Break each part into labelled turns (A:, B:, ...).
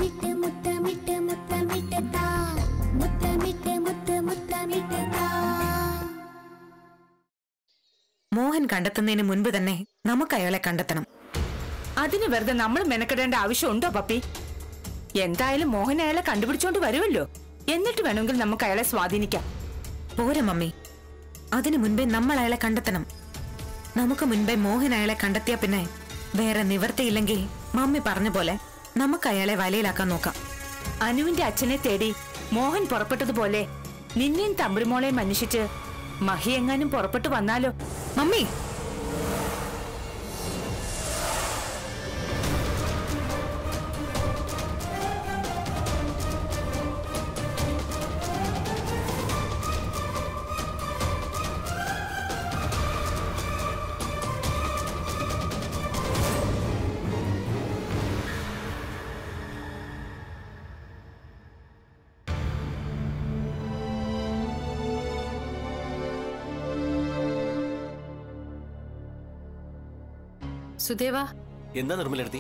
A: മുത്തമിട്ട് മുത്തമിട്ട് മുത്തമിട്ട് താ മുത്തമിട്ട് മുത്ത് മുത്തമിട്ട് താ
B: മോഹൻ കണ്ടെത്തുന്നതിന് മുൻപ് തന്നെ നമുക്ക് അയാളെ കണ്ടെത്തണം
C: അതിന് വെറുതെ നമ്മൾ മെനക്കെടേണ്ട ആവശ്യമുണ്ടോ പപ്പി എന്തായാലും മോഹൻ അയാളെ കണ്ടുപിടിച്ചോണ്ട് വരുമല്ലോ എന്നിട്ട് വേണമെങ്കിൽ നമുക്ക് അയാളെ സ്വാധീനിക്കാം
B: പോരെ മമ്മി അതിനു മുൻപേ നമ്മൾ അയാളെ കണ്ടെത്തണം നമുക്ക് മുൻപേ മോഹൻ അയാളെ കണ്ടെത്തിയ പിന്നെ വേറെ നിവർത്തിയില്ലെങ്കിൽ മമ്മി പറഞ്ഞ പോലെ നമുക്ക് അയാളെ വലയിലാക്കാൻ നോക്കാം
C: അനുവിന്റെ അച്ഛനെ തേടി മോഹൻ പുറപ്പെട്ടതുപോലെ നിന്നെയും തമ്പുരുമോളെയും അന്വേഷിച്ച് മഹി എങ്ങാനും പുറപ്പെട്ടു വന്നാലോ
B: മമ്മി
D: സുദേവ
E: എന്താ നിർമ്മലെടുത്തി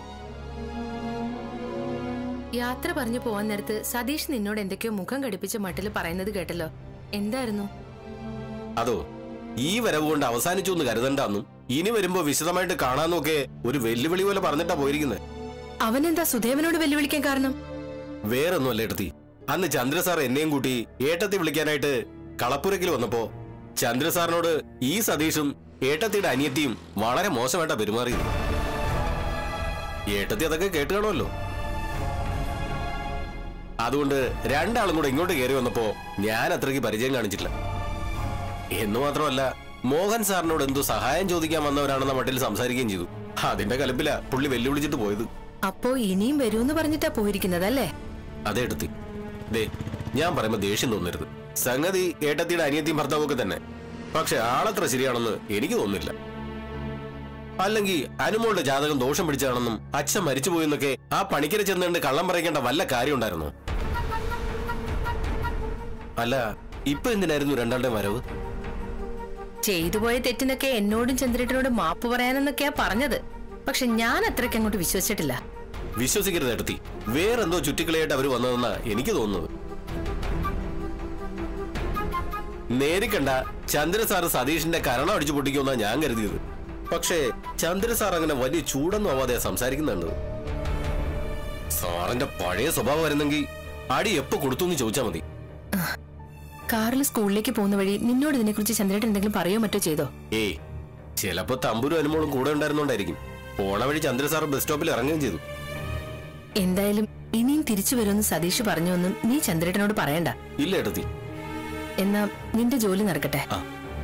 D: യാത്ര പറഞ്ഞു പോവാൻ നേരത്ത് സതീഷ് നിന്നോട് എന്തൊക്കെയോ മുഖം കടിപ്പിച്ച മട്ടിൽ പറയുന്നത് കേട്ടല്ലോ എന്തായിരുന്നു
E: അതോ ഈ വരവ് കൊണ്ട് അവസാനിച്ചു എന്ന് കരുതണ്ടെന്നും ഇനി വരുമ്പോ വിശദമായിട്ട് കാണാന്നൊക്കെ ഒരു വെല്ലുവിളി പോലെ പറഞ്ഞിട്ടാ പോയിരിക്കുന്നത്
D: അവനെന്താ സുദേവനോട് വെല്ലുവിളിക്കാൻ കാരണം
E: വേറൊന്നുമല്ല എടുത്തി അന്ന് ചന്ദ്ര സാർ എന്നെയും കൂട്ടി ഏട്ടത്തി വിളിക്കാനായിട്ട് കളപ്പുരക്കിൽ വന്നപ്പോ ചന്ദ്ര സാറിനോട് ഈ സതീഷും ഏട്ടത്തിയുടെ അനിയത്തിയും വളരെ മോശമായിട്ടാ പെരുമാറിയത് ഏട്ടത്തി അതൊക്കെ കേട്ട് കാണുമല്ലോ അതുകൊണ്ട് രണ്ടാളും കൂടെ ഇങ്ങോട്ട് കയറി വന്നപ്പോ ഞാൻ അത്രയ്ക്ക് പരിചയം കാണിച്ചിട്ടില്ല എന്ന് മാത്രമല്ല മോഹൻ സാറിനോട് എന്തോ സഹായം ചോദിക്കാൻ വന്നവരാണെന്ന മട്ടിൽ സംസാരിക്കുകയും ചെയ്തു അതിന്റെ കലപ്പില പുള്ളി വെല്ലുവിളിച്ചിട്ട് പോയത്
D: അപ്പോ ഇനിയും വരൂന്ന് പറഞ്ഞിട്ടാ പോയിരിക്കുന്നത് അല്ലേ
E: അതെ എടുത്തി ദേ ഞാൻ പറയുമ്പോ ദേഷ്യം തോന്നരുത് സംഗതി ഏട്ടത്തിയുടെ അനിയത്തിയും ഭർത്താവൊക്കെ തന്നെ പക്ഷെ ആളത്ര ശരിയാണെന്ന് എനിക്ക് തോന്നുന്നില്ല അല്ലെങ്കിൽ അനുമോളുടെ ജാതകം ദോഷം പിടിച്ചാണെന്നും അച്ഛൻ മരിച്ചുപോയെന്നൊക്കെ ആ പണിക്കര ചെന്നുകൊണ്ട് കള്ളം പറയിക്കേണ്ട വല്ല കാര്യം ഉണ്ടായിരുന്നു അല്ല ഇപ്പൊ എന്തിനായിരുന്നു രണ്ടാളുടെ വരവ്
D: ചെയ്തു പോയ തെറ്റിനൊക്കെ എന്നോടും ചന്ദ്രേട്ടനോടും മാപ്പ് പറയാനെന്നൊക്കെയാ പറഞ്ഞത് പക്ഷെ ഞാൻ അത്രയ്ക്ക് അങ്ങോട്ട് വിശ്വസിച്ചിട്ടില്ല
E: വിശ്വസിക്കരുത് എടുത്തി വേറെന്തോ ചുറ്റിക്കളിയായിട്ട് അവര് വന്നതെന്നാ എനിക്ക് തോന്നുന്നത് നേരിക്കണ്ട ചന്ദ്ര സാറ് സതീഷിന്റെ കരണം അടിച്ചു പൊട്ടിക്കുമെന്നാ ഞാൻ കരുതിയത് പക്ഷേ ചന്ദ്ര സാർ അങ്ങനെ വലിയ ചൂടൊന്നും ആവാതെ സംസാരിക്കുന്നുണ്ട് സാറിന്റെ പഴയ സ്വഭാവം വരുന്നെങ്കിൽ അടി എപ്പോ കൊടുത്തു എന്ന് ചോദിച്ചാ മതി
D: കാറിൽ സ്കൂളിലേക്ക് പോകുന്ന വഴി നിന്നോട് ഇതിനെക്കുറിച്ച് ചന്ദ്രേട്ടൻ എന്തെങ്കിലും പറയോ മറ്റോ ചെയ്തോ
E: ഏയ് ചിലപ്പോ തമ്പുരും അനുമോളും കൂടെ ഉണ്ടായിരുന്നോണ്ടായിരിക്കും പോണ വഴി ചന്ദ്ര സാർ ബസ് സ്റ്റോപ്പിൽ ഇറങ്ങുകയും ചെയ്തു
D: എന്തായാലും ഇനിയും തിരിച്ചു വരുമെന്ന് സതീഷ് പറഞ്ഞൊന്നും നീ ചന്ദ്രേട്ടനോട് പറയണ്ട
E: ഇല്ല എടുത്തി
D: എന്നാ നിന്റെ ജോലി നടക്കട്ടെ
E: ആ.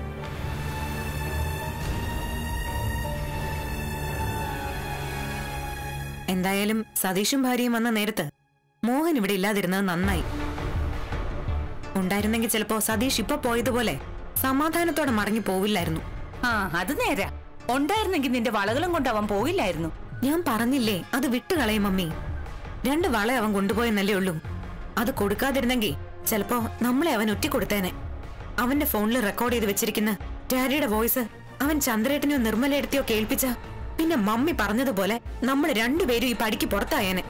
B: എന്തായാലും സതീഷും ഭാര്യയും വന്ന നേരത്ത് മോഹൻ ഇവിടെ ഇല്ലാതിരുന്നത് നന്നായി ഉണ്ടായിരുന്നെങ്കിൽ ചിലപ്പോ സതീഷ് ഇപ്പൊ പോയതുപോലെ സമാധാനത്തോടെ മടങ്ങി പോവില്ലായിരുന്നു
C: ആ അത് നേരാ ഉണ്ടായിരുന്നെങ്കിൽ നിന്റെ വളകളും കൊണ്ട് അവൻ പോയില്ലായിരുന്നു
B: ഞാൻ പറഞ്ഞില്ലേ അത് വിട്ടുകളയും മമ്മി രണ്ട് വള അവൻ കൊണ്ടുപോയെന്നല്ലേ ഉള്ളൂ അത് കൊടുക്കാതിരുന്നെങ്കിൽ ചിലപ്പോ നമ്മളെ അവൻ ഒറ്റിക്കൊടുത്തേനെ അവന്റെ ഫോണിൽ റെക്കോർഡ് ചെയ്ത് വെച്ചിരിക്കുന്ന ഡാഡിയുടെ വോയിസ് അവൻ ചന്ദ്രേട്ടനെയോ നിർമ്മലയെടുത്തിയോ കേൾപ്പിച്ച പിന്നെ മമ്മി പറഞ്ഞതുപോലെ നമ്മൾ രണ്ടുപേരും ഈ പടിക്ക് പുറത്തായേനെ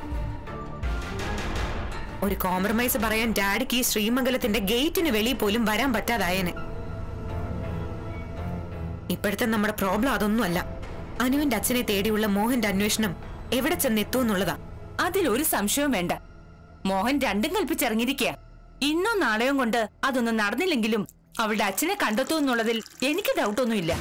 B: ഒരു കോംപ്രമൈസ് പറയാൻ ഡാഡിക്ക് ഈ ശ്രീമംഗലത്തിന്റെ ഗേറ്റിന് വെളിയിൽ പോലും വരാൻ പറ്റാതായേനെ ഇപ്പോഴത്തെ നമ്മുടെ പ്രോബ്ലം അതൊന്നുമല്ല അനുവിന്റെ അച്ഛനെ തേടിയുള്ള മോഹന്റെ അന്വേഷണം എവിടെ ചെന്നെത്തുമെന്നുള്ളതാ
C: അതിലൊരു സംശയവും വേണ്ട മോഹൻ രണ്ടും കൽപ്പിച്ചിറങ്ങിയിരിക്കുക ഇന്നോ നാളെയോ കൊണ്ട് അതൊന്നും നടന്നില്ലെങ്കിലും അവളുടെ അച്ഛനെ കണ്ടെത്തൂ എന്നുള്ളതിൽ എനിക്ക് ഡൗട്ടൊന്നുമില്ല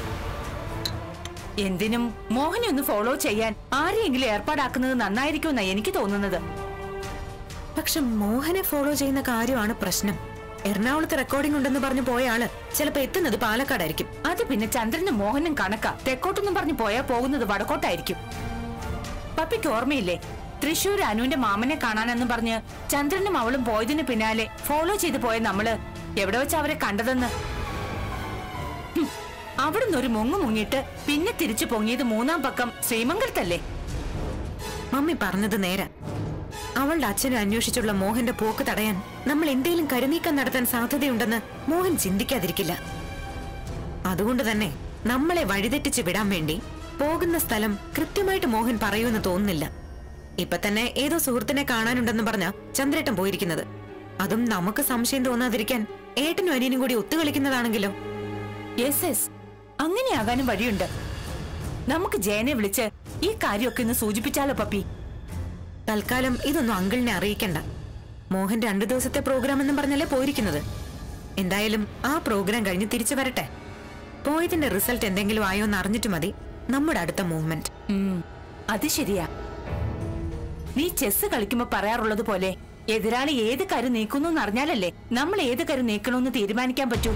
C: എന്തിനും മോഹനെ ഒന്ന് ഫോളോ ചെയ്യാൻ ആരെയെങ്കിലും ഏർപ്പാടാക്കുന്നത് നന്നായിരിക്കുമെന്നാ എനിക്ക് തോന്നുന്നത്
B: പക്ഷെ മോഹനെ ഫോളോ ചെയ്യുന്ന കാര്യമാണ് പ്രശ്നം എറണാകുളത്ത് റെക്കോർഡിംഗ് ഉണ്ടെന്ന് പറഞ്ഞു പോയ ആള് ചിലപ്പോ എത്തുന്നത് പാലക്കാടായിരിക്കും
C: അത് പിന്നെ ചന്ദ്രനും മോഹനും കണക്കാ തെക്കോട്ടൊന്നും പറഞ്ഞു പോയാ പോകുന്നത് വടക്കോട്ടായിരിക്കും പപ്പിക്ക് ഓർമ്മയില്ലേ തൃശൂർ അനുവിന്റെ മാമനെ കാണാനെന്നും പറഞ്ഞ് ചന്ദ്രനും അവളും പോയതിന് പിന്നാലെ ഫോളോ ചെയ്തു പോയ നമ്മള് എവിടെ വെച്ച് അവരെ കണ്ടതെന്ന് ഹും, അവിടുന്ന് ഒരു മുങ്ങു മുങ്ങിയിട്ട് പിന്നെ തിരിച്ചു പൊങ്ങിയത് മൂന്നാം പക്കം ശ്രീമംഗലത്തല്ലേ
B: മമ്മി പറഞ്ഞത് നേരെ അവളുടെ അച്ഛനെ അന്വേഷിച്ചുള്ള മോഹന്റെ പോക്ക് തടയാൻ നമ്മൾ എന്തെങ്കിലും കരുനീക്കം നടത്താൻ സാധ്യതയുണ്ടെന്ന് മോഹൻ ചിന്തിക്കാതിരിക്കില്ല അതുകൊണ്ട് തന്നെ നമ്മളെ വഴിതെറ്റിച്ച് വിടാൻ വേണ്ടി പോകുന്ന സ്ഥലം കൃത്യമായിട്ട് മോഹൻ പറയുമെന്ന് തോന്നുന്നില്ല ഇപ്പൊ തന്നെ ഏതോ സുഹൃത്തിനെ കാണാനുണ്ടെന്ന് പറഞ്ഞ ചന്ദ്രേട്ടൻ പോയിരിക്കുന്നത് അതും നമുക്ക് സംശയം തോന്നാതിരിക്കാൻ ഏട്ടനും അനിയനും കൂടി ഒത്തുകളിക്കുന്നതാണെങ്കിലോ
C: യെസ് യെസ് അങ്ങനെയാകാനും വഴിയുണ്ട് നമുക്ക് ജയനെ വിളിച്ച് ഈ കാര്യമൊക്കെ ഒന്ന് സൂചിപ്പിച്ചാലോ പപ്പി
B: തൽക്കാലം ഇതൊന്നും അങ്കിളിനെ അറിയിക്കണ്ട മോഹൻ രണ്ടു ദിവസത്തെ പ്രോഗ്രാം എന്നും പറഞ്ഞല്ലേ പോയിരിക്കുന്നത് എന്തായാലും ആ പ്രോഗ്രാം കഴിഞ്ഞ് തിരിച്ചു വരട്ടെ പോയതിന്റെ റിസൾട്ട് എന്തെങ്കിലും ആയോ എന്ന് അറിഞ്ഞിട്ട് മതി നമ്മുടെ അടുത്ത മൂവ്മെന്റ്
C: ഉം, അത് ശരിയാ നീ ചെസ് കളിക്കുമ്പോ പറയാറുള്ളത് പോലെ എതിരാളി ഏത് കരു നീക്കുന്നു എന്ന് അറിഞ്ഞാലല്ലേ നമ്മൾ ഏത് കരു നീക്കണമെന്ന് തീരുമാനിക്കാൻ പറ്റൂ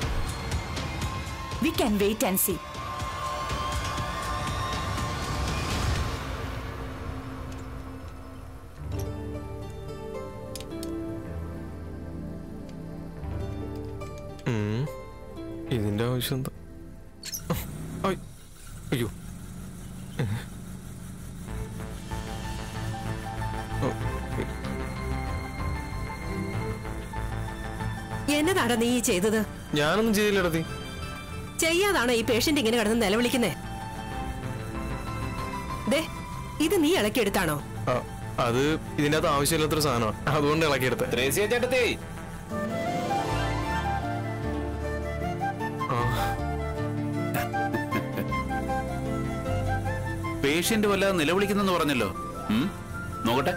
C: we can wait and see
F: ഉം. ഇതിന്റെ ആവശ്യം എന്താ ഐ, അയ്യോ ഓ,
G: എന്നതാടാ നീ ഈ ചെയ്തത്
F: ഞാനൊന്നും ചെയ്തില്ലടത്തി
G: ചെയ്യാതാണോ ഈ പേഷ്യന്റ് ഇങ്ങനെ കിടന്ന് നിലവിളിക്കുന്നേ ദേ ഇത് നീ ഇളക്കിയെടുത്താണോ
F: ആ, അത് ഇതിന്റെ അകത്ത് ആവശ്യമില്ലാത്തൊരു സാധനമാണ് അതുകൊണ്ട് ഇളക്കിയെടുത്ത
E: ത്രേസ്യ ചേട്ടത്തി
H: പേഷ്യന്റ് വല്ലാതെ നിലവിളിക്കുന്നെന്ന് പറഞ്ഞല്ലോ ഉം, നോക്കട്ടെ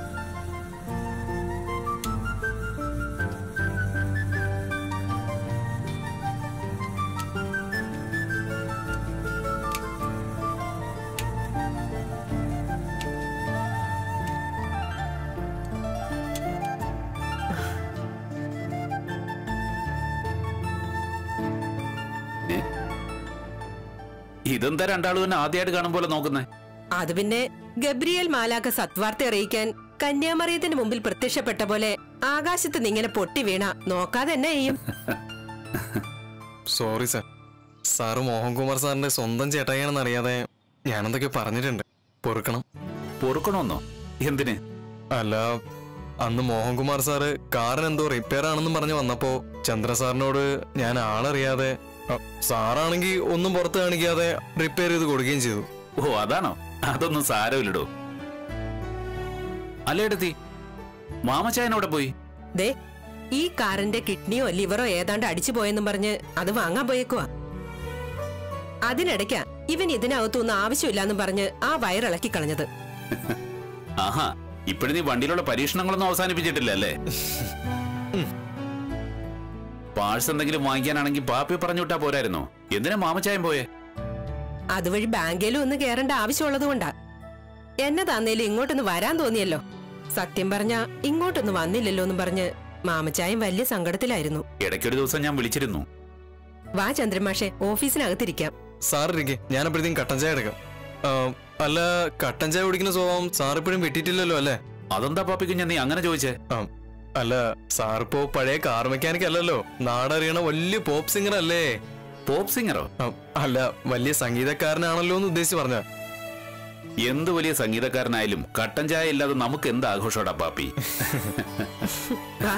H: ഏ? ഇതെന്താ രണ്ടാളും തന്നെ ആദ്യമായിട്ട് കാണും പോലെ നോക്കുന്നേ
G: അത് പിന്നെ ഗബ്രിയേൽ മാലാക സത്വാർത്ത അറിയിക്കാൻ കന്യാമറിയത്തിന് മുമ്പിൽ പ്രത്യക്ഷപ്പെട്ട പോലെ ആകാശത്ത് നിന്ന് ഇങ്ങനെ പൊട്ടി വീണ നോക്കാതെ എന്നെ ചെയ്യും
F: സോറി സാർ സാറ് മോഹൻകുമാർ സാറിന്റെ സ്വന്തം ചേട്ടായിയാണെന്ന് അറിയാതെ ഞാനെന്തൊക്കെ പറഞ്ഞിട്ടുണ്ട് പൊറുക്കണം
H: പൊറുക്കണമെന്നോ എന്തിന്
F: അല്ല അന്ന് മോഹൻകുമാർ സാറ് കാറിന് എന്തോ റിപ്പയർ ആണെന്നും പറഞ്ഞ് വന്നപ്പോ ചന്ദ്ര സാറിനോട് ഞാൻ ആളറിയാതെ അ, സാറാണെങ്കിൽ ഒന്നും പുറത്ത് കാണിക്കാതെ റിപ്പയർ ചെയ്ത് കൊടുക്കുകയും ചെയ്തു
H: ഓ അതാണോ അതൊന്നും സാരമില്ലടോ അല്ലേടത്തി മാമച്ചായനോടെ പോയി
G: ദേ ഈ കാറിന്റെ കിഡ്നിയോ ലിവറോ ഏതാണ്ട് അടിച്ചു പോയെന്നും പറഞ്ഞ് അത് വാങ്ങാൻ പോയേക്കുവാ അതിനിടയ്ക്കാ ഇവൻ ഇതിനകത്തൊന്നും ആവശ്യമില്ലാന്നും പറഞ്ഞ് ആ വയറിളക്കി കളഞ്ഞത്
H: ആഹാ ഇപ്പഴും നീ വണ്ടിയിലുള്ള പരീക്ഷണങ്ങളൊന്നും അവസാനിപ്പിച്ചിട്ടില്ല അല്ലേ പാഴ്സ് എന്തെങ്കിലും വാങ്ങിക്കാനാണെങ്കിൽ പാപ്പി പറഞ്ഞു വിട്ടാ പോരായിരുന്നോ എന്തിനാ മാമച്ചായൻ പോയേ
G: അതുവഴി ബാങ്കിലും ഒന്ന് കേറേണ്ട ആവശ്യമുള്ളത് കൊണ്ടാ എന്നെ തന്നേലും ഇങ്ങോട്ടൊന്ന് വരാൻ തോന്നിയല്ലോ സത്യം പറഞ്ഞ ഇങ്ങോട്ടൊന്ന് വന്നില്ലല്ലോ എന്നും പറഞ്ഞ് മാമച്ചായം വലിയ സങ്കടത്തിലായിരുന്നു
H: ഇടയ്ക്കൊരു ദിവസം ഞാൻ വിളിച്ചിരുന്നു
G: വാ ചന്ദ്രമാഷെ ഓഫീസിനകത്തിരിക്കാം
F: സാർ ഇരിക്കെ ഞാൻ അപ്പോഴത്തേക്കും കട്ടൻ ചായ എടുക്കാം ആ, അല്ല കട്ടൻ ചായ കുടിക്കുന്ന സ്വഭാവം സാർ ഇപ്പോഴും വിട്ടിട്ടില്ലല്ലോ അല്ലേ
H: അതെന്താ പാപ്പി കുഞ്ഞ നീ അങ്ങനെ ചോദിച്ചേ
F: ആ, അല്ല സാർ ഇപ്പോ പഴയ കാർ മെക്കാനിക് അല്ലല്ലോ നാടറിയണ വലിയ പോപ്പ് സിംഗർ അല്ലേ
H: പോപ്പ് സിംഗറോ
F: ആ, അല്ല വലിയ സംഗീതക്കാരനാണല്ലോ എന്ന് ഉദ്ദേശിച്ച് പറഞ്ഞ
H: എന്ത് വലിയ സംഗീതക്കാരനായാലും കട്ടൻ ചായ ഇല്ലാതെ നമുക്ക് എന്ത് ആഘോഷോടാ പാപ്പി
G: വാ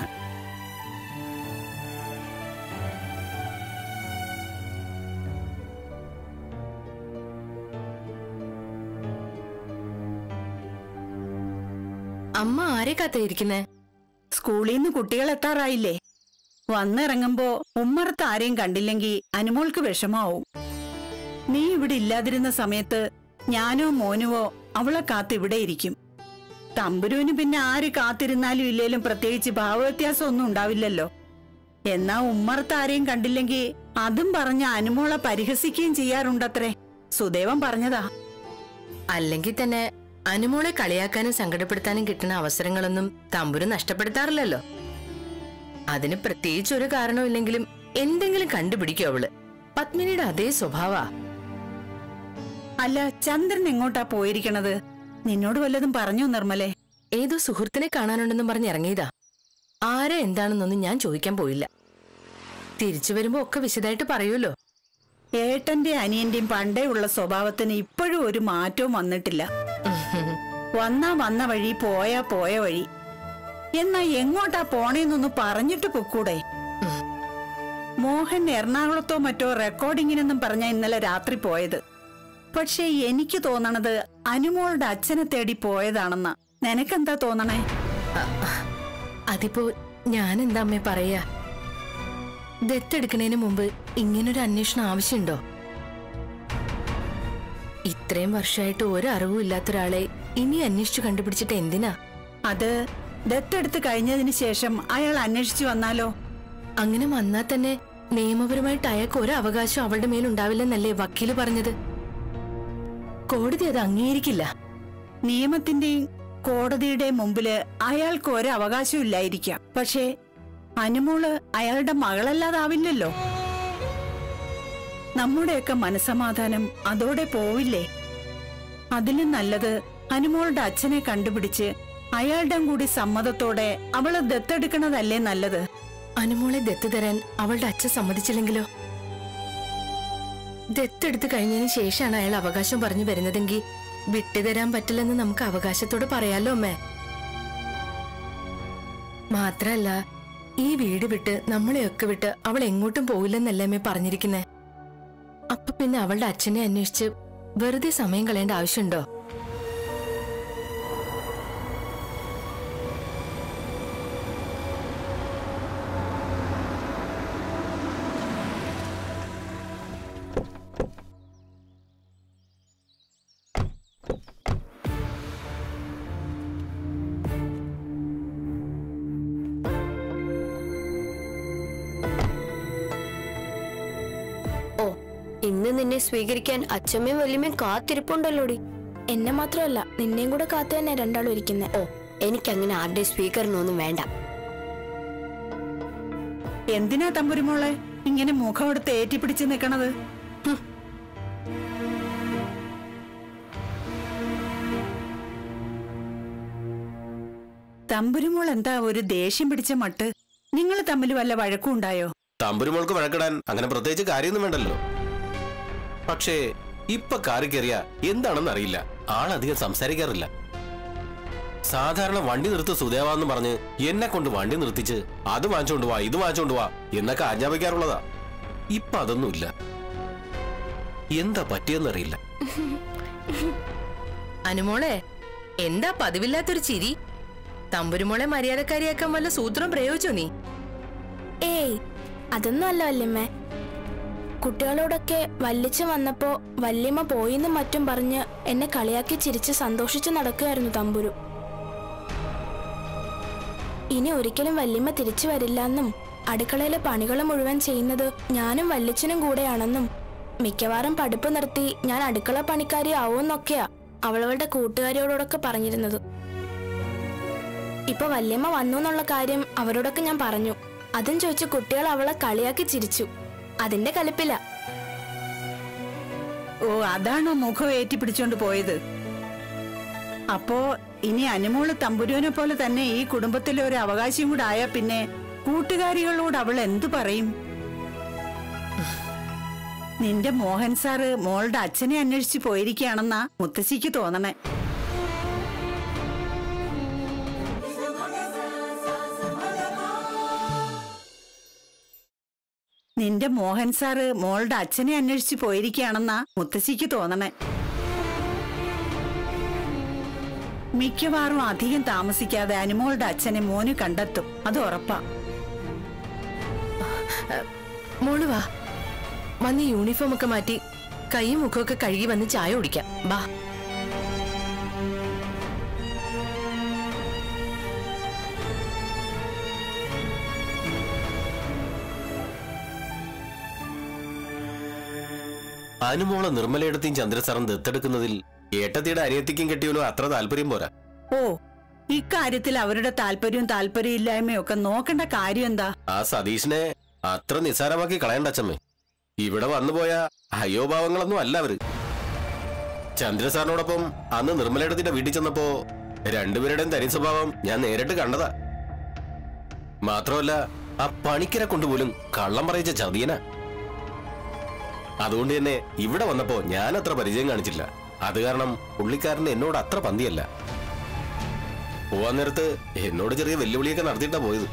D: അമ്മ ആരെ കാത്തിരിക്കുന്നേ
I: സ്കൂളിൽ നിന്ന് കുട്ടികൾ എത്താറായില്ലേ വന്നിറങ്ങുമ്പോ ഉമ്മറത്ത് ആരെയും കണ്ടില്ലെങ്കി അനുമോൾക്ക് വിഷമാവും നീ ഇവിടെ ഇല്ലാതിരുന്ന സമയത്ത് ഞാനോ മോനുവോ അവളെ കാത്ത് ഇവിടെ ഇരിക്കും തമ്പുരുവിന് പിന്നെ ആര് കാത്തിരുന്നാലും ഇല്ലേലും പ്രത്യേകിച്ച് ഭാവവ്യത്യാസം ഒന്നും ഉണ്ടാവില്ലല്ലോ എന്നാ ഉമ്മറത്ത് ആരെയും കണ്ടില്ലെങ്കി അതും പറഞ്ഞ അനുമോളെ പരിഹസിക്കുകയും ചെയ്യാറുണ്ടത്രേ സുദേവൻ പറഞ്ഞതാ
D: അല്ലെങ്കിൽ തന്നെ അനുമോളെ കളിയാക്കാനും സങ്കടപ്പെടുത്താനും കിട്ടുന്ന അവസരങ്ങളൊന്നും തമ്പുരു നഷ്ടപ്പെടുത്താറില്ലല്ലോ അതിന് പ്രത്യേകിച്ച് ഒരു കാരണമില്ലെങ്കിലും എന്തെങ്കിലും കണ്ടുപിടിക്കും അവള് പത്മിനിയുടെ അതേ സ്വഭാവാ
I: അല്ല ചന്ദ്രൻ എങ്ങോട്ടാ പോയിരിക്കണത് നിന്നോട് വല്ലതും പറഞ്ഞു നിർമ്മലേ
D: ഏതോ സുഹൃത്തിനെ കാണാനുണ്ടെന്നും പറഞ്ഞ് ഇറങ്ങിയതാ ആരാ എന്താണെന്നൊന്നും ഞാൻ ചോദിക്കാൻ പോയില്ല തിരിച്ചു വരുമ്പോ ഒക്കെ വിശദമായിട്ട് പറയൂലോ
I: ഏട്ടന്റെ അനിയന്റെയും പണ്ടേ ഉള്ള സ്വഭാവത്തിന് ഇപ്പോഴും ഒരു മാറ്റവും വന്നിട്ടില്ല വന്നാ വന്ന വഴി പോയാ പോയ വഴി എന്നാ എങ്ങോട്ടാ പോണേന്നൊന്ന് പറഞ്ഞിട്ട് പൊക്കൂടെ മോഹൻ എറണാകുളത്തോ മറ്റോ റെക്കോർഡിങ്ങിനെന്നും പറഞ്ഞ ഇന്നലെ രാത്രി പോയത് പക്ഷെ എനിക്ക് തോന്നണത് അനുമോളുടെ അച്ഛനെ തേടി പോയതാണെന്നാ നിനക്കെന്താ തോന്നണേ
D: അതിപ്പോ ഞാൻ എന്താ അമ്മേ പറയാ ദത്തെടുക്കണേന് മുമ്പ് ഇങ്ങനൊരു അന്വേഷണം ആവശ്യമുണ്ടോ ഇത്രയും വർഷമായിട്ട് ഒരു അറിവും ഇല്ലാത്ത ഒരാളെ ഇനി അന്വേഷിച്ചു കണ്ടുപിടിച്ചിട്ട് എന്തിനാ
I: അത് ദത്തെടുത്ത് കഴിഞ്ഞതിന് ശേഷം അയാൾ അന്വേഷിച്ചു വന്നാലോ
D: അങ്ങനെ വന്നാൽ തന്നെ നിയമപരമായിട്ട് അയാൾക്ക് ഒരു അവകാശം അവളുടെ മേലുണ്ടാവില്ലെന്നല്ലേ വക്കീല് പറഞ്ഞത് കോടതി അത് അംഗീകരിക്കില്ല
I: നിയമത്തിന്റെയും കോടതിയുടെയും മുമ്പില് അയാൾക്ക് ഒരു അവകാശവും ഇല്ലായിരിക്കാം പക്ഷേ അനുമോള് അയാളുടെ മകളല്ലാതാവില്ലല്ലോ നമ്മുടെയൊക്കെ മനസമാധാനം അതോടെ പോവില്ലേ അതിലും നല്ലത് അനുമോളുടെ അച്ഛനെ കണ്ടുപിടിച്ച് അയാളുടെ കൂടി സമ്മതത്തോടെ അവള് ദത്തെടുക്കണതല്ലേ നല്ലത്
D: അനുമോളെ ദത്ത് തരാൻ അവളുടെ അച്ഛൻ സമ്മതിച്ചില്ലെങ്കിലോ ദത്തെടുത്ത് കഴിഞ്ഞതിന് ശേഷമാണ് അയാൾ അവകാശം പറഞ്ഞു വരുന്നതെങ്കിൽ വിട്ടുതരാൻ പറ്റില്ലെന്ന് നമുക്ക് അവകാശത്തോട് പറയാലോ അമ്മേ മാത്രല്ല ഈ വീട് വിട്ട് നമ്മളെയൊക്കെ വിട്ട് അവൾ എങ്ങോട്ടും പോയില്ലെന്നല്ലേ അമ്മേ പറഞ്ഞിരിക്കുന്നേ അപ്പൊ പിന്നെ അവളുടെ അച്ഛനെ അന്വേഷിച്ച് വെറുതെ സമയം കളയേണ്ട ആവശ്യമുണ്ടോ
J: ഓ ഇന്ന് നിന്നെ സ്വീകരിക്കാൻ അച്ഛമ്മയും വല്യമ്മയും കാത്തിരിപ്പുണ്ടല്ലോടി
K: എന്നെ മാത്രമല്ല നിന്നെയും കൂടെ കാത്തു തന്നെ രണ്ടാളും ഇരിക്കുന്നത്
J: ഓ എനിക്കങ്ങനെ ആരുടെ സ്വീകരണമൊന്നും വേണ്ട
I: എന്തിനാ തമ്പുരുമോളെ ഇങ്ങനെ മുഖം എടുത്ത് ഏറ്റിപ്പിടിച്ച് നിക്കണത് ഹും. തമ്പുരുമോൾ എന്താ ഒരു ദേഷ്യം പിടിച്ച മട്ട് നിങ്ങൾ തമ്മിൽ വല്ല വഴക്കും ഉണ്ടായോ
E: തമ്പുരുമോൾക്ക് വഴക്കിടാൻ അങ്ങനെ പ്രത്യേകിച്ച് കാര്യമൊന്നും വേണ്ടല്ലോ പക്ഷേ ഇപ്പൊ കാറി കയറിയ എന്താണെന്ന് അറിയില്ല ആളധികം സംസാരിക്കാറില്ല സാധാരണ വണ്ടി നിർത്ത് സുദേവാന്ന് പറഞ്ഞ് എന്നെ കൊണ്ട് വണ്ടി നിർത്തിച്ച് അത് വാങ്ങിച്ചോണ്ട് വാ ഇത് വാങ്ങിച്ചോണ്ട് വാ എന്നൊക്കെ ആജ്ഞാപിക്കാറുള്ളതാ ഇപ്പൊ അതൊന്നുമില്ല എന്താ പറ്റിയെന്നറിയില്ല
D: അനുമോളെ എന്താ പതിവില്ലാത്തൊരു ചിരി തമ്പുരുമോളെ മര്യാദക്കാരിയാക്കാൻ വല്ല സൂത്രം പ്രയോഗിച്ചോ നീ
K: ഏയ് അതൊന്നും അല്ല വല്യമ്മേ കുട്ടികളോടൊക്കെ വല്ലിച്ച വന്നപ്പോ വല്യമ്മ പോയിന്നും മറ്റും പറഞ്ഞ് എന്നെ കളിയാക്കി ചിരിച്ച് സന്തോഷിച്ച് നടക്കുകയായിരുന്നു തമ്പുരു ഇനി ഒരിക്കലും വല്യമ്മ തിരിച്ചു വരില്ലെന്നും അടുക്കളയിലെ പണികൾ മുഴുവൻ ചെയ്യുന്നത് ഞാനും വല്ലിച്ചനും കൂടെയാണെന്നും മിക്കവാറും പഠിപ്പ് നിർത്തി ഞാൻ അടുക്കള പണിക്കാരി ആവുമെന്നൊക്കെയാ അവളവളുടെ കൂട്ടുകാരിയോടൊക്കെ പറഞ്ഞിരുന്നത് ഇപ്പൊ വല്യമ്മ വന്നു എന്നുള്ള കാര്യം അവരോടൊക്കെ ഞാൻ പറഞ്ഞു അതും ചോദിച്ച് കുട്ടികൾ അവളെ കളിയാക്കി ചിരിച്ചു അതിന്റെ കലിപ്പില്ല
I: ഓ അതാണോ മുഖം ഏറ്റിപ്പിടിച്ചോണ്ട് പോയത് അപ്പോ ഇനി അനുമോള് തമ്പുരുവിനെ പോലെ തന്നെ ഈ കുടുംബത്തിലെ ഒരു അവകാശം കൂടെ ആയാ പിന്നെ കൂട്ടുകാരികളോട് അവൾ എന്തു പറയും നിന്റെ മോഹൻ സാറ് മോളുടെ അച്ഛനെ അന്വേഷിച്ച് പോയിരിക്കുകയാണെന്നാ മുത്തശ്ശിക്ക് തോന്നണേ നിന്റെ മോഹൻ സാറ് മോളുടെ അച്ഛനെ അന്വേഷിച്ച് പോയിരിക്കുകയാണെന്നാ മുത്തശ്ശിക്ക് തോന്നണേ മിക്കവാറും അധികം താമസിക്കാതെ അനുമോളുടെ അച്ഛനെ മോന് കണ്ടെത്തും അത് ഉറപ്പാ
D: മോള് വാ വന്ന് യൂണിഫോം ഒക്കെ മാറ്റി കൈയും മുഖമൊക്കെ കഴുകി വന്ന് ചായ കുടിക്കാം ബാ
E: അനുമോളെ നിർമ്മലയിടത്തെയും ചന്ദ്രസാറും ദത്തെടുക്കുന്നതിൽ ഏട്ടത്തിയുടെ അനിയത്തിക്കും കെട്ടിയോലും അത്ര താല്പര്യം പോരാ
I: ഓ ഇക്കാര്യത്തിൽ അവരുടെ താല്പര്യവും താല്പര്യമില്ലായ്മയും ഒക്കെ നോക്കേണ്ട കാര്യം എന്താ
E: ആ സതീഷിനെ അത്ര നിസ്സാരമാക്കി കളയണ്ട അച്ഛമ്മേ ഇവിടെ വന്നുപോയ അയോഭാവങ്ങളൊന്നും അല്ല അവര് ചന്ദ്രസാറിനോടൊപ്പം അന്ന് നിർമ്മലയിടത്തിന്റെ വീട്ടിൽ ചെന്നപ്പോ രണ്ടുപേരുടെയും തനി സ്വഭാവം ഞാൻ നേരിട്ട് കണ്ടതാ മാത്രമല്ല ആ പണിക്കരെ കൊണ്ടുപോലും കള്ളം പറയിച്ച ചതിയന അതുകൊണ്ട് തന്നെ ഇവിടെ വന്നപ്പോ ഞാൻ അത്ര പരിചയം കാണിച്ചില്ല അത് കാരണം പുള്ളിക്കാരന് എന്നോട് അത്ര പന്തിയല്ല പോവാൻ നേരത്ത് എന്നോട് ചെറിയ വെല്ലുവിളിയൊക്കെ നടത്തിയിട്ടാ പോയത്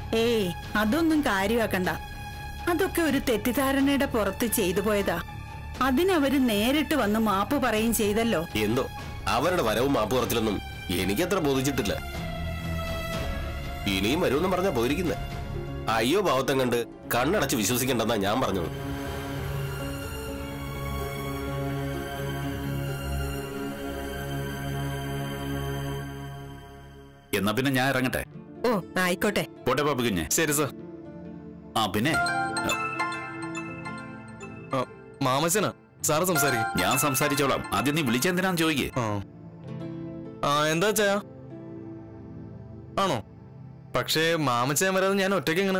I: ഏയ് അതൊന്നും കാര്യമാക്കണ്ട അതൊക്കെ ഒരു തെറ്റിദ്ധാരണയുടെ പുറത്ത് ചെയ്തു പോയതാ അതിനവര് നേരിട്ട് വന്ന് മാപ്പ് പറയും ചെയ്തല്ലോ
E: എന്തോ അവരുടെ വരവും മാപ്പ് പറച്ചിലൊന്നും എനിക്കത്ര ബോധിച്ചിട്ടില്ല ഇനിയും വരുമെന്ന് പറഞ്ഞാ പോയിരിക്കുന്നത് അയ്യോ ഭാവത്തം കണ്ട് കണ്ണടച്ച് വിശ്വസിക്കണ്ടെന്നാ ഞാൻ പറഞ്ഞത്
H: എന്നാ പിന്നെ ഞാൻ ഇറങ്ങട്ടെ
G: ഓ ആയിക്കോട്ടെ
H: പോട്ടെ പാപ്പി കുഞ്ഞെ
F: ശരി സർ
H: ആ പിന്നെ
F: മാമച്ചനാ സാറ് സംസാരിക്കും
H: ഞാൻ സംസാരിച്ചോളാം ആദ്യം നീ വിളിച്ചെന്തിനാന്ന് ചോദിക്കേ
F: ആ ആ എന്താ ചായ ആണോ പക്ഷേ മാമച്ചാൻ വരാതെ ഞാൻ ഒറ്റയ്ക്ക് എങ്ങനെ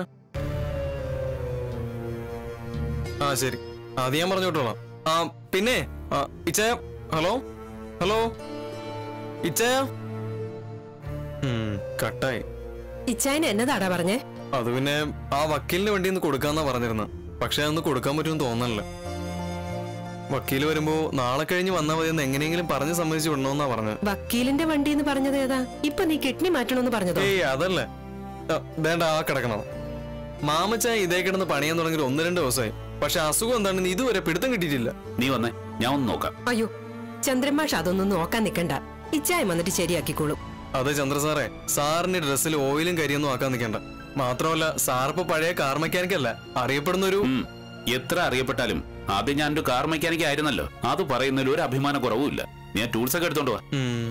F: ആ ശരി അത് ഞാൻ പറഞ്ഞു വിട്ടോളാം ആ പിന്നെ ആ, ഇച്ചായ ഹലോ ഹലോ ഇച്ചായ ഉം, കട്ടായി
G: ഇച്ചായന് എന്നതാടാ പറഞ്ഞേ
F: അത് പിന്നെ ആ വക്കീലിന് വേണ്ടി ഒന്ന് കൊടുക്കാന്നാ പറഞ്ഞിരുന്നത് പക്ഷെ അതൊന്ന് കൊടുക്കാൻ പറ്റുമെന്ന് തോന്നണില്ല വക്കീൽ വരുമ്പോ നാളെ കഴിഞ്ഞ് വന്നാൽ മതി എന്ന് എങ്ങനെയെങ്കിലും പറഞ്ഞ് സമ്മതിച്ച് വിടണമെന്നാ പറഞ്ഞത്
G: വക്കീലിന്റെ വണ്ടി എന്ന് പറഞ്ഞത് ഏതാ ഇപ്പൊ നീ കിഡ്നി മാറ്റണമെന്ന് പറഞ്ഞതോ
F: ഏയ് അതല്ലേ ആ, വേണ്ട ആ കിടക്കണം മാമച്ച ഇതേ കിടന്ന് പണിയാൻ തുടങ്ങി ഒന്ന് രണ്ട് ദിവസമായി പക്ഷെ അസുഖം എന്താണെന്ന് ഇതുവരെ പിടുത്തം കിട്ടിയിട്ടില്ല
H: നീ വന്നേ ഞാൻ ഒന്ന് നോക്കാം
G: അയ്യോ ചന്ദ്രമാഷ് അതൊന്നും നോക്കാൻ നിക്കണ്ട ഇച്ചായം വന്നിട്ട് ശരിയാക്കിക്കോളും
F: അതെ ചന്ദ്ര സാറേ സാറിന്റെ ഡ്രസ്സിൽ ഓയിലും കരിയൊന്നും ആക്കാൻ നിൽക്കണ്ട മാത്രമല്ല സാറിപ്പോ പഴയ കാർ മെക്കാനിക്കല്ല അറിയപ്പെടുന്ന ഒരു
H: ഉം. എത്ര അറിയപ്പെട്ടാലും ആദ്യം ഞാൻ ഒരു കാർ മെക്കാനിക് ആയിരുന്നല്ലോ അത് പറയുന്നതിൽ ഒരു അഭിമാന കുറവുമില്ല നീ ആ ടൂൾസ് ഒക്കെ എടുത്തോണ്ട് വാ
F: ഉം.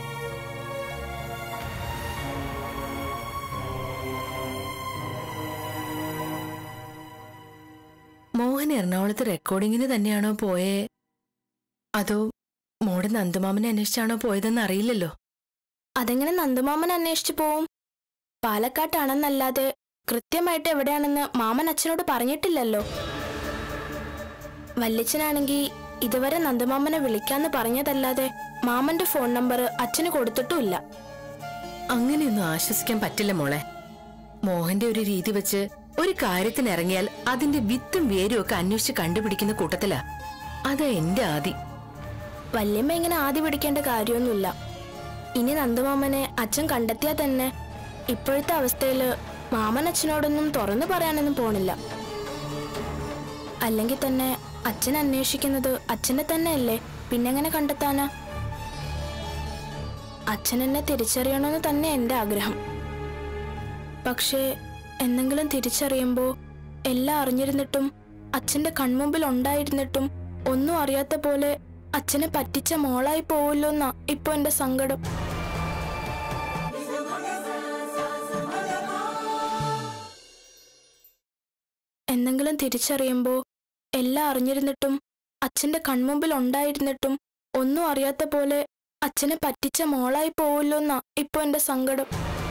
D: മോഹൻ എറണാകുളത്ത് റെക്കോർഡിങ്ങിന് തന്നെയാണോ പോയേ അതോ മോടെ നന്ദമാമനെ അന്വേഷിച്ചാണോ പോയതെന്ന് അറിയില്ലല്ലോ
K: അതെങ്ങനെ നന്ദമാമൻ അന്വേഷിച്ചു പോവും പാലക്കാട്ടാണെന്നല്ലാതെ കൃത്യമായിട്ട് എവിടെയാണെന്ന് മാമൻ അച്ഛനോട് പറഞ്ഞിട്ടില്ലല്ലോ വല്യച്ഛനാണെങ്കിൽ ഇതുവരെ നന്ദമാമനെ വിളിക്കാന്ന് പറഞ്ഞതല്ലാതെ മാമന്റെ ഫോൺ നമ്പർ അച്ഛന് കൊടുത്തിട്ടുമില്ല
D: അങ്ങനെയൊന്നും ആശ്വസിക്കാൻ പറ്റില്ല മോളെ മോഹന്റെ ഒരു രീതി വെച്ച് ഒരു കാര്യത്തിന് ഇറങ്ങിയാൽ അതിന്റെ വിത്തും വേരും ഒക്കെ അന്വേഷിച്ച് കണ്ടുപിടിക്കുന്ന കൂട്ടത്തിലാ അതാ എന്റെ ആദി
K: വല്യമ്മ ഇങ്ങനെ ആദ്യ പിടിക്കേണ്ട കാര്യമൊന്നുമില്ല ഇനി നന്ദമാമനെ അച്ഛൻ കണ്ടെത്തിയാൽ തന്നെ ഇപ്പോഴത്തെ അവസ്ഥയില് മാമൻ അച്ഛനോടൊന്നും തുറന്നു പറയാനൊന്നും പോണില്ല അല്ലെങ്കിൽ തന്നെ അച്ഛൻ അന്വേഷിക്കുന്നത് അച്ഛനെ തന്നെയല്ലേ പിന്നെങ്ങനെ കണ്ടെത്താനാ അച്ഛൻ എന്നെ തിരിച്ചറിയണമെന്ന് തന്നെ എന്റെ ആഗ്രഹം പക്ഷേ എന്തെങ്കിലും തിരിച്ചറിയുമ്പോ എല്ലാം അറിഞ്ഞിരുന്നിട്ടും അച്ഛന്റെ കൺമുമ്പിൽ ഉണ്ടായിരുന്നിട്ടും ഒന്നും അറിയാത്ത പോലെ അച്ഛനെ പറ്റിച്ച മോളായി പോവില്ലോന്നാ ഇപ്പൊ എന്റെ സങ്കടം എന്തെങ്കിലും തിരിച്ചറിയുമ്പോ എല്ലാം അറിഞ്ഞിരുന്നിട്ടും അച്ഛന്റെ കൺമുമ്പിൽ ഉണ്ടായിരുന്നിട്ടും ഒന്നും അറിയാത്ത പോലെ അച്ഛനെ പറ്റിച്ച മോളായി പോവില്ലോന്നാ ഇപ്പൊ എന്റെ സങ്കടം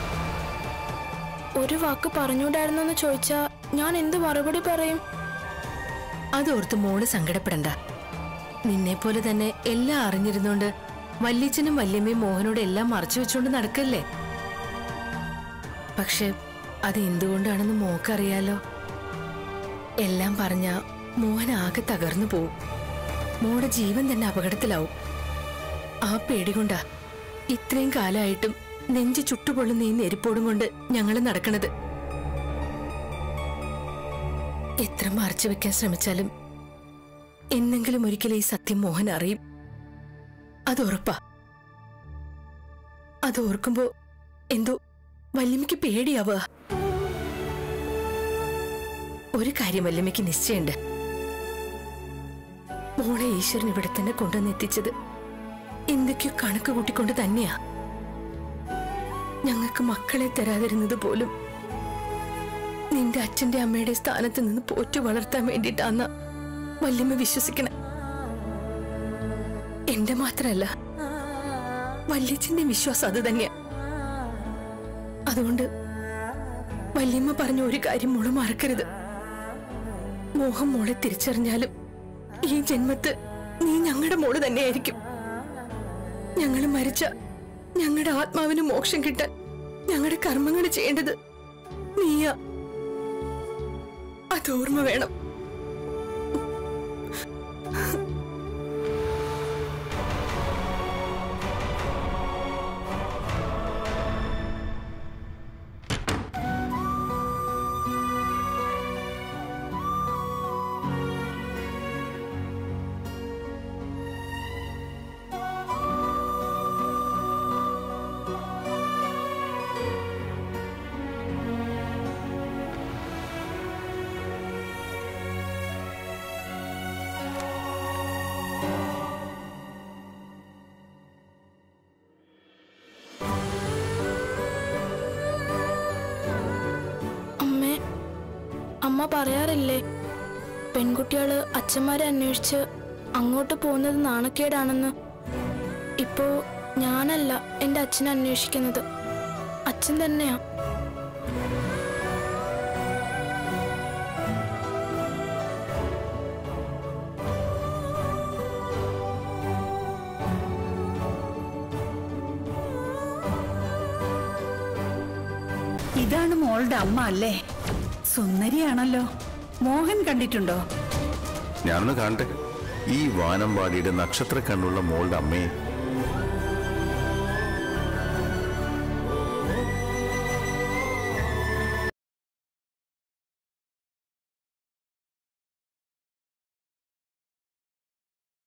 K: ഒരു വാക്ക് പറഞ്ഞൂടായിരുന്നെന്ന് ചോദിച്ചാ ഞാൻ എന്ത് മറുപടി പറയും
D: അതോർത്ത് മോള് സങ്കടപ്പെടണ്ട നിന്നെ പോലെ തന്നെ എല്ലാം അറിഞ്ഞിരുന്നോണ്ട് വല്യച്ഛനും വല്യമ്മയും മോഹനോട് എല്ലാം മറച്ചു വെച്ചുകൊണ്ട് നടക്കല്ലേ പക്ഷെ അത് എന്തുകൊണ്ടാണെന്ന് മോക്കറിയാലോ എല്ലാം പറഞ്ഞ മോഹൻ ആകെ തകർന്നു പോവും മോടെ ജീവൻ തന്നെ അപകടത്തിലാവും ആ പേടി കൊണ്ടാ ഇത്രയും കാലമായിട്ടും നെഞ്ചു ചുട്ടുപൊള്ളുന്ന ഈ നെരിപ്പോടും കൊണ്ട് ഞങ്ങൾ നടക്കണത് എത്ര മറച്ചു വെക്കാൻ ശ്രമിച്ചാലും എന്നെങ്കിലും ഒരിക്കലും ഈ സത്യം മോഹൻ അറിയും അത് ഉറപ്പാ അത് ഓർക്കുമ്പോ എന്തോ വല്യമ്മയ്ക്ക് പേടിയാവുക ഒരു കാര്യം വല്യമ്മയ്ക്ക് നിശ്ചയുണ്ട് മോളെ ഈശ്വരൻ ഇവിടെ തന്നെ കൊണ്ടുവന്ന് എത്തിച്ചത് എന്തൊക്കെയോ കണക്ക് കൂട്ടിക്കൊണ്ട് തന്നെയാ ഞങ്ങൾക്ക് മക്കളെ തരാതിരുന്നത് പോലും നിന്റെ അച്ഛന്റെ അമ്മയുടെ സ്ഥാനത്ത് നിന്ന് പോറ്റു വളർത്താൻ വേണ്ടിയിട്ടാന്ന വല്യമ്മ വിശ്വസിക്കണേ എന്റെ മാത്രല്ല വല്യച്ഛന്റെ വിശ്വാസം അത് തന്നെയാ അതുകൊണ്ട് വല്യമ്മ പറഞ്ഞ ഒരു കാര്യം മോള് മറക്കരുത് മോഹം മോളെ തിരിച്ചറിഞ്ഞാലും ഈ ജന്മത്ത് നീ ഞങ്ങളുടെ മോള് തന്നെയായിരിക്കും ഞങ്ങൾ മരിച്ച ഞങ്ങളുടെ ആത്മാവിന് മോക്ഷം കിട്ടാൻ ഞങ്ങളുടെ കർമ്മങ്ങൾ ചെയ്യേണ്ടത് നീയാ അത് ഓർമ്മ വേണം
K: അമ്മ പറയാറില്ലേ പെൺകുട്ടികള് അച്ഛന്മാരെ അന്വേഷിച്ച് അങ്ങോട്ട് പോകുന്നത് നാണക്കേടാണെന്ന് ഇപ്പോ ഞാനല്ല എന്റെ അച്ഛനെ അന്വേഷിക്കുന്നത് അച്ഛൻ തന്നെയാ
I: ഇതാണ് മോളുടെ അമ്മ അല്ലേ സുന്ദരിയാണല്ലോ മോഹൻ കണ്ടിട്ടുണ്ടോ
L: ഞാനൊന്ന് കാണട്ടെ ഈ വാനമ്പാടിയുടെ നക്ഷത്ര കണ്ണുള്ള മോളുടെ അമ്മയെ